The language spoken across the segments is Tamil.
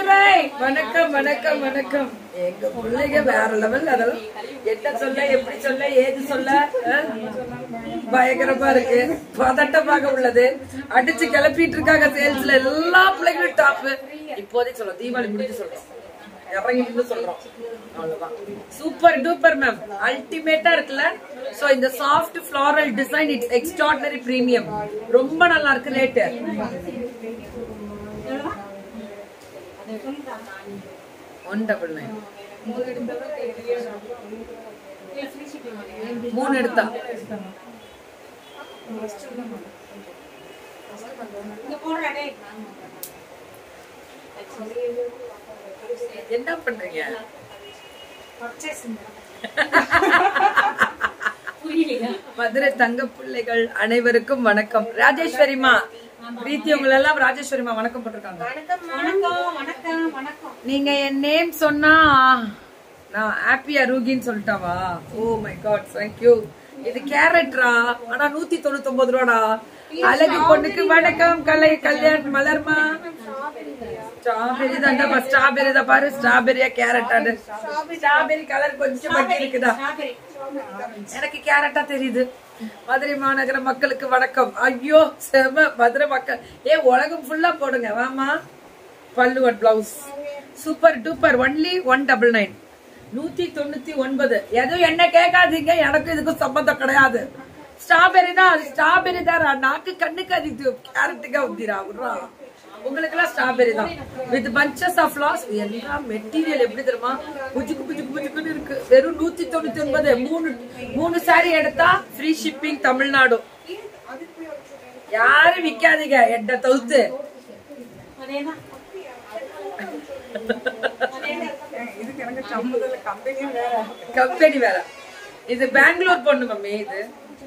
மதுரை வணக்கம் வணக்கம் வணக்கம் எங்க பிள்ளைங்க வேற லெவல் அதெல்லாம் என்ன சொல்ல எப்படி சொல்ல ஏது சொல்ல அஹ்? பயங்கரமா இருக்கு பதட்டமாக உள்ளது அடிச்சு கிளப்பிட்டு இருக்காங்க சேல்ஸ்ல எல்லா பிள்ளைங்களும் டாப் இப்போதைக்கு சொல்றோம் தீபாவளி முடிஞ்சு சொல்றோம் இறங்கி நின்று சொல்றோம் அவ்வளவுதான் சூப்பர் டூப்பர் மேம் அல்டிமேட்டா இருக்குல்ல சோ இந்த soft floral design it's extraordinary premium ரொம்ப நல்லா இருக்கு ரேட்டு ஒன் டபுள் நைன் மூணு எடுத்தா என்ன பண்றீங்க மதுரை தங்க பிள்ளைகள் அனைவருக்கும் வணக்கம் ராஜேஸ்வரிமா பிரீத்தி உங்களை எல்லாம் ராஜேஸ்வரிமா வணக்கம் போட்டிருக்காங்க நீங்க என் நேம் சொன்னா நான் ஹாப்பி அரூகின்னு சொல்லிட்டாவா ஓ மை காட் தேங்க்யூ இது கேரட்ரா ஆனா நூத்தி தொண்ணூத்தி ஒன்பது ரூபாடா அழகு பொண்ணுக்கு வணக்கம் கலை கல்யாண் மலர்மா ஸ்ட்ராபெரி தான் ஸ்ட்ராபெரி தான் பாரு ஸ்ட்ராபெரியா கேரட் ஸ்ட்ராபெரி கலர் கொஞ்சம் மட்டும் இருக்குதா எனக்கு கேரட்டா தெரியுது மதுரை மாநகர மக்களுக்கு வணக்கம் ஐயோ செம மதுரை மக்கள் ஏ உலகம் ஃபுல்லா போடுங்க வாமா பல்லுவட் blouse super duper only one double nine நூத்தி தொண்ணூத்தி ஒன்பது எதுவும் என்ன கேட்காதீங்க எனக்கு இதுக்கும் சம்பந்தம் கிடையாது ஸ்ட்ராபெரி தான் அது ஸ்ட்ராபெரி தான் நாக்கு கண்ணுக்கு அது இது கேரட்டுக்கா ஊத்திரா விட்றா உங்களுக்கு எல்லாம் ஸ்ட்ராபெரி தான் வித் பஞ்சஸ் ஆஃப் லாஸ் எல்லாம் மெட்டீரியல் எப்படி தெரியுமா புஜுக்கு புஜுக்கு புஜுக்குன்னு இருக்கு வெறும் நூத்தி தொண்ணூத்தி ஒன்பது மூணு மூணு சாரி எடுத்தா ஃப்ரீ ஷிப்பிங் தமிழ்நாடு யாரும் விக்காதீங்க எட்ட தவுத்து கம்பெனி வேற இது பெங்களூர் பொண்ணு மம்மி இது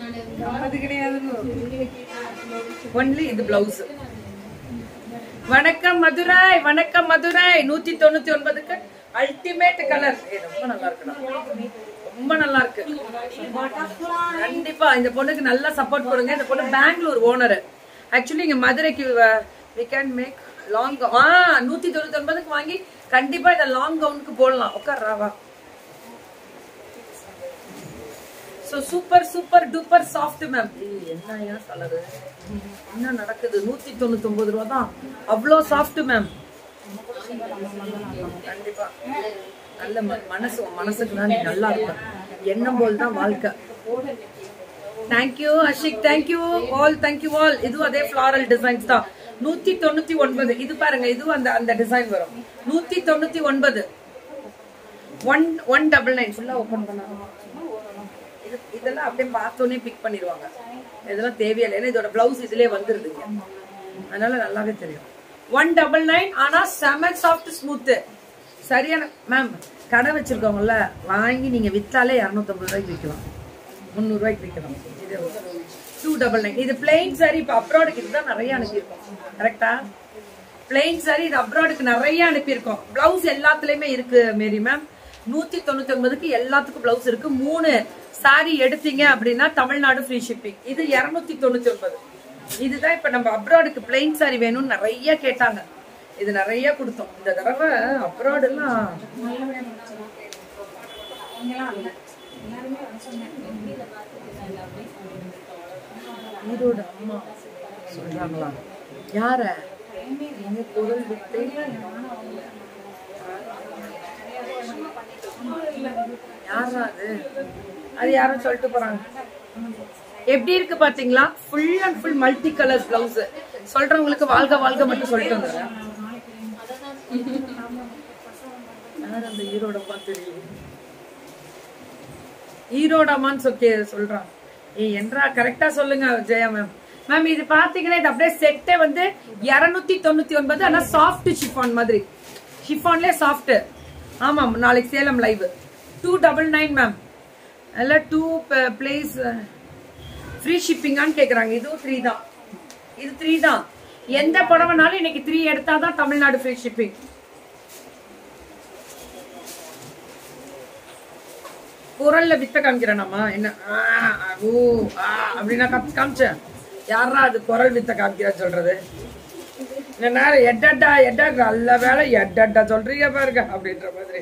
ஒன்லி இது பிளவுஸ் வணக்கம் மதுரை வணக்கம் மதுரை நூத்தி தொண்ணூத்தி ஒன்பதுக்கு அல்டிமேட் கலர் ரொம்ப நல்லா இருக்குடா ரொம்ப நல்லா இருக்கு கண்டிப்பா இந்த பொண்ணுக்கு நல்லா சப்போர்ட் கொடுங்க இந்த பொண்ணு பெங்களூர் ஓனர் ஆக்சுவலி இங்க மதுரைக்கு we can make long ah நூத்தி தொண்ணூத்தி ஒன்பதுக்கு வாங்கி கண்டிப்பா இதை லாங் கவுனுக்கு போடலாம் உட்கார்றாவா so super super duper soft ma'am என்ன ஏன் கலரு என்ன நடக்குது நூத்தி தொண்ணூத்தி ஒன்பது ரூபா தான் அவ்வளோ சாஃப்ட் மேம் கண்டிப்பா நல்ல ம- மனசு உன் மனசுக்கு தான் நீ நல்லா இருக்க எண்ணம் போல் தான் வாழ்க்கை thank you Ashiq thank you all thank you all இதுவும் அதே ஃபிளாரல் டிசைன்ஸ் தான் நூத்தி தொண்ணூத்தி ஒன்பது இது பாருங்க இதுவும் அந்த அந்த டிசைன் வரும் நூத்தி தொண்ணூத்தி ஒன்பது ஒன் ஒன் டபுள் நைன் ஃபுல்லா ஓபன் பண்ணாங்க இது இதெல்லாம் அப்படியே பார்த்தோன்னே பிக் பண்ணிடுவாங்க இதெல்லாம் தேவையில்லை ஏன்னா இதோட பிளவுஸ் இதுலயே வந்துருதுங்க அதனால நல்லாவே தெரியும் ஒன் டபுள் நைன் ஆனா செம சாஃப்ட் ஸ்மூத் சரியான மேம் கடை வச்சிருக்கவங்கல்ல வாங்கி நீங்க வித்தாலே இரநூத்தம்பது ரூபாய்க்கு விற்கலாம் முந்நூறு ரூபாய்க்கு விற்கலாம் இது டூ டபுள் நைன் இது பிளெயின் சாரி இப்போ அப்ராடுக்கு இதுதான் நிறைய அனுப்பியிருக்கோம் கரெக்டா பிளெயின் சாரி இது அப்ராடுக்கு நிறைய அனுப்பியிருக்கோம் பிளவுஸ் எல்லாத்துலயுமே இருக்கு மேரி மேம் நூத்தி தொண்ணூத்தி ஒன்பதுக்கு எல்லாத்துக்கும் பிளவுஸ் இருக்கு மூணு சாரி எடுத்தீங்க அப்படின்னா தமிழ்நாடு ஃப்ரீ ஷிப்பிங் இது இருநூத்தி தொண்ணூத்தி ஒன்பது இதுதான் இப்ப நம்ம அப்ராடுக்கு பிளெயின் சாரி வேணும்னு நிறைய கேட்டாங்க இது நிறைய கொடுத்தோம் இந்த தடவை அப்ராட் எல்லாம் ஈரோடு அம்மா சொல்றாங்களா யார எங்க குரல் விட்டு யாரா அது அது யாரும் சொல்லிட்டு போறாங்க எப்படி இருக்கு பாத்தீங்களா full and full multi colours blouse சொல்றவங்களுக்கு வாழ்க வாழ்க மட்டும் சொல்லிட்டு வந்துடுறேன் யார் அந்த ஈரோடம்மா தெரியும் ஈரோடம்மான்னு சொல்லி சொல்றான் ஏய் என்றா கரெக்டா சொல்லுங்க ஜெயா மேம் மேம் இது பாத்தீங்கன்னா இது அப்படியே செட்டே வந்து இருநூத்தி தொண்ணூத்தி ஒன்பது ஆனா சாஃப்ட் ஷிஃபான் மாதிரி ஷிஃபான்லயே சாஃப்ட் ஆமாம் நாளைக்கு Salem live two double nine ma'am அல்ல டூ பிளேஸ் ஃப்ரீ ஷிப்பிங்கான்னு கேக்குறாங்க இதுவும் த்ரீ தான் இது த்ரீ தான் எந்த புடவைனாலும் இன்னைக்கு த்ரீ எடுத்தாதான் தமிழ்நாடு ஃப்ரீ ஷிப்பிங் குரல்ல வித்த காமிக்கிறேனாமா என்ன ஆ, ஊ, ஆ, அப்படின்னா காமி- காமிச்சேன் யாரா அது குரல் வித்த காமிக்கிறா சொல்றது இந்த நேரம் எட்டட்டா எட்டா நல்ல வேலை எட்டட்டா சொல்றீங்க பாருங்க அப்படின்ற மாதிரி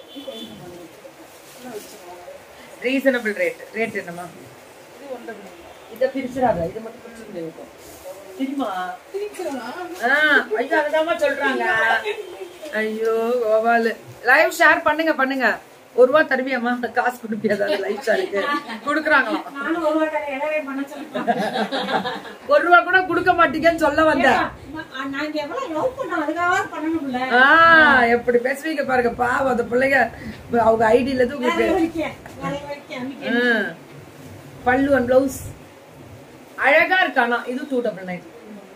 ரீசனபிள் ரேட் ரேட் என்னமா இத பிரிச்சிடாத இத மட்டும் பிரிச்சு தெரியுமா ஆ, ஐயோ அதுதாம்மா சொல்றாங்க ஐயோ கோபாலு லைவ் ஷேர் பண்ணுங்க பண்ணுங்க ஒரு ரூபா தருவியாம்மா காசு கொடுப்பியா லைவ் ஷேருக்கு கொடுக்குறாங்களாம் நானும் ஒரு வாட்டி இடவே பண்ண சொல்லிட்டேன் ஒரு ரூபா கூட கொடுக்க மாட்டீங்கன்னு சொல்ல வந்தேன் நாங்க எவ்வளவு லவ் பண்ணோம் அதுக்காக பண்ணணும்ல ஆ எப்படி பேசுவீங்க பாருங்க பாவம் அந்த பிள்ளைங்க அவங்க ஐடியில இருந்து உங்களுக்கு வேலை வைக்க வேலை வைக்க அன்னைக்கு ஆ. பல்லு அண்ட் பிளவுஸ் அழகா இருக்கானா இது two double nine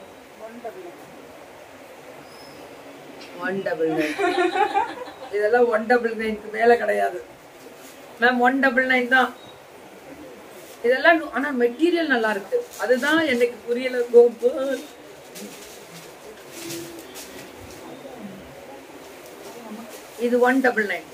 one double nine இதெல்லாம் ஒன் டபுள் நைனுக்கு மேல கிடையாது மேம் ஒன் டபுள் நைன் தான் இதெல்லாம் நு- ஆனா மெட்டீரியல் நல்லா இருக்கு அதுதான் எனக்கு புரியல கோபால் இது ஒன் டபுள் நைன்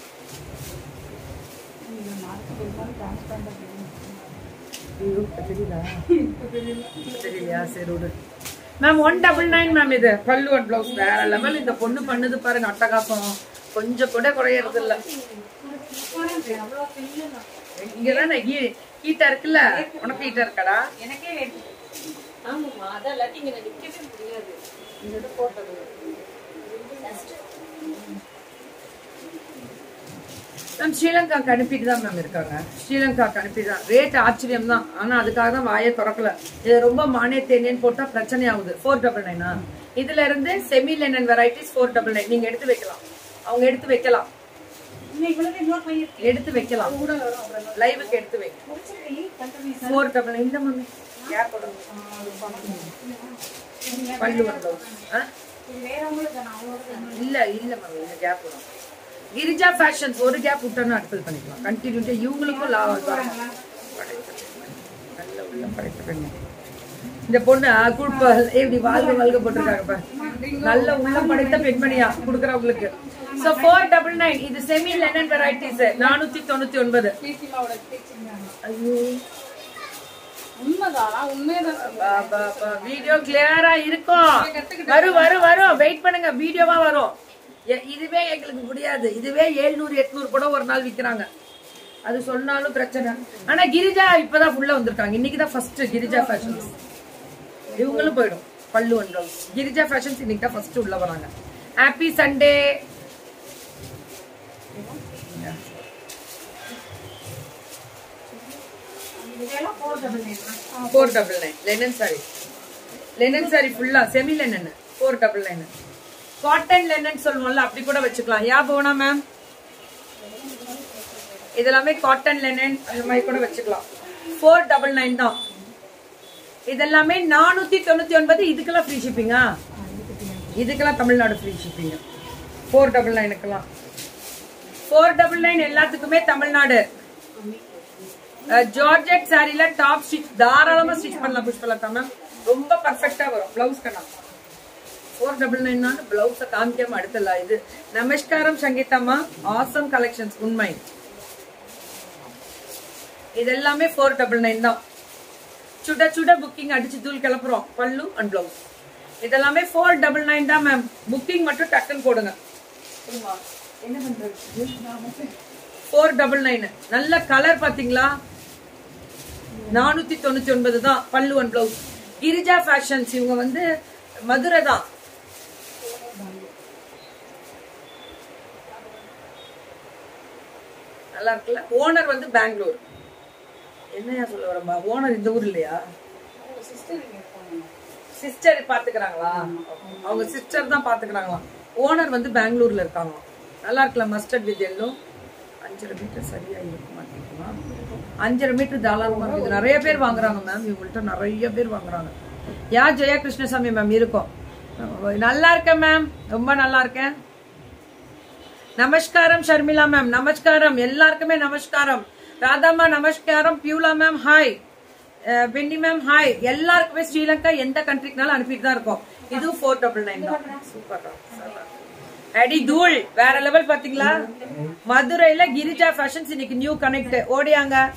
தெரியலையா சரி விடு ma'am one double nine ma'am இது பல்லு ஒன் பிளவுஸ் வேற லெவல் இந்த பொண்ணு பண்ணுது பாருங்க அட்டகாசம் கொஞ்சம் கூட குறையறது இல்ல அவ்வளவு பெரிய இங்கதான் ஹீட்டா இருக்குல்ல உனக்கு ஹீட்டா இருக்காடா எனக்கே வேணும் ஆமாம்மா அதான் இல்லாட்டி இங்க நான் நிக்கவே முடியாது இந்த இது போட்டது மேம் ஸ்ரீலங்காக்கு அனுப்பிட்டு தான் மேம் இருக்காங்க ஸ்ரீலங்காக்கு அனுப்பிட்டு தான் ரேட் ஆச்சரியம் தான் ஆனா அதுக்காக தான் வாயை திறக்கல இது ரொம்ப மானிய தேனியன்னு போட்டா பிரச்சனை ஆகுது ஃபோர் டபுள் நைனா இதுல இருந்து semi linen varieties four double nine நீங்க எடுத்து வைக்கலாம் அவங்க எடுத்து வைக்கலாம் இன்னைக்கு இவ்வளவு இன்னொரு பையன் இருக்கு. எடுத்து வைக்கலாம் லைவுக்கு எடுத்து வை முடிச்சிருக்கீ, கட்டுறீ. ஃபோர் டபுள் நைன் இந்த மம்மி கேப் பல்லு வந்தோம் ஆ இது வேறவங்களுக்கு தானே, அவங்களோட தானே. இல்ல இல்ல மேம் இந்த கேப் வரும் கிரிஜா ஃபேஷன்ஸ் ஒரு கேப் விட்டோம்னா அடுத்தது பண்ணிக்கலாம் கண்டினியூட்டா இவங்களுக்கும் லாபம் வரும் நல்ல உள்ள படைத்த பெண்ணு இந்த பொண்ணு குழுப்ப எப்படி வாழ்க வாழ்க போட்டிருக்காங்க பாரு. நல்ல உள்ளம் படைத்த பெண்மணியா குடுக்கறவங்களுக்கு சோ ஃபோர் டபுள் நைன் இது செமி லெனன் வெரைட்டிஸ் நானூத்தி தொண்ணூத்தி ஒன்பது ஐயோ உண்மைதான் உண்மைதான் வீடியோ கிளியரா இருக்கும் வரும் வரும் வரும் வெயிட் பண்ணுங்க வீடியோவா வரும் எ- இதுவே எங்களுக்கு முடியாது இதுவே 700 எட்நூறு கூட ஒரு நாள் விக்கிறாங்க அது சொன்னாலும் பிரச்சனை ஆனா கிரிஜா இப்பதான் ஃபுல்லா வந்திருக்காங்க இன்னைக்கு தான் ஃபர்ஸ்ட் கிரிஜா ஃபேஷன்ஸ் இவங்களும் போயிடும் பல்லு ஒன் பிளவுஸ் கிரிஜா ஃபேஷன்ஸ் இன்னைக்கு தான் ஃபர்ஸ்ட் உள்ள வராங்க ஹாப்பி சண்டே இதெல்லாம் four double nine தான். Four double nine linen sari linen sari ஃபுல்லா semi linen four double nine cotton linen சொல்லுவோம்ல அப்படி கூட வச்சுக்கலாம் யா போனா மேம் இதெல்லாமே காட்டன் லெனன் அந்த மாதிரி கூட வச்சுக்கலாம் ஃபோர் டபுள் நைன் தான் இதெல்லாமே நானூத்தி தொண்ணூத்தி ஒன்பது இதுக்கெல்லாம் ஃப்ரீ ஷிப்பிங்கா இதுக்கெல்லாம் Tamil Nadu free shipping four double நைனுக்கெல்லாம் ஃபோர் டபுள் நைன் எல்லாத்துக்குமே தமிழ்நாடு ஜார்ஜெட் சாரில டாப் ஸ்டிச் தாராளமா ஸ்டிச் பண்ணலாம் புஷ்பலதா மேம் ரொம்ப பர்ஃபெக்டா வரும் பிளவுஸ் கண்ணா ஃபோர் டபுள் நைன் பிளவுஸ காமிக்காம அடுத்தல இது நமஸ்காரம் சங்கீதம்மா ஆசம் கலெக்ஷன்ஸ் உண்மை இது எல்லாமே ஃபோர் டபுள் நைன் தான் சுட சுட புக்கிங் அடிச்சு தூள் கிளப்புறோம் பல்லு அண்ட் பிளவுஸ் இதெல்லாமே ஃபோர் டபுள் நைன் தான் மேம் புக்கிங் மட்டும் டக்குன்னு போடுங்க என்ன பண்றது ஃபோர் டபுள் நைன் நல்ல கலர் பாத்தீங்களா நானூத்தி தொண்ணூத்தி ஒன்பது தான் பல்லு ஒன் பிளவுஸ் கிரிஜா ஃபேஷன்ஸ் இவங்க வந்து மதுரை தான் நல்லா இருக்குல்ல ஓனர் வந்து பெங்களூர் என்னையா சொல்ல வரம்பா ஓனர் இந்த ஊர் இல்லையா சிஸ்டர் பாத்துக்கிறாங்களா அவங்க சிஸ்டர் தான் பாத்துக்கிறாங்களா ஓனர் வந்து பெங்களூர்ல இருக்காங்களாம் நல்லா இருக்குல்ல மஸ்டர்ட் வித் எல்லோ அஞ்சரை மீட்டர் சரியா இருக்க மாட்டேங்குமா அஞ்சரை மீட்டர் தாராளமா இருக்குது நிறைய பேர் வாங்குறாங்க மேம் இவங்கள்ட்ட நிறைய பேர் வாங்குறாங்க யா ஜெயா கிருஷ்ணசாமி மேம் இருக்கும் நல்லா இருக்கேன் மேம் ரொம்ப நல்லா இருக்கேன் நமஸ்காரம் ஷர்மிளா மேம் நமஸ்காரம் எல்லாருக்குமே நமஸ்காரம் ராதாமா நமஸ்காரம் Beulah ma'am hi Benny ma'am hi எல்லாருக்குமே ஸ்ரீலங்கா எந்த கண்ட்ரிக்குனாலும் அனுப்பிட்டு தான் இருக்கோம் இது ஃபோர் டபுள் நைன் தான் சூப்பர் அடி தூள் வேற லெவல் பாத்தீங்களா மதுரையில கிரிஜா ஃபேஷன்ஸ் இன்னைக்கு நியூ கனெக்ட் ஓடியாங்க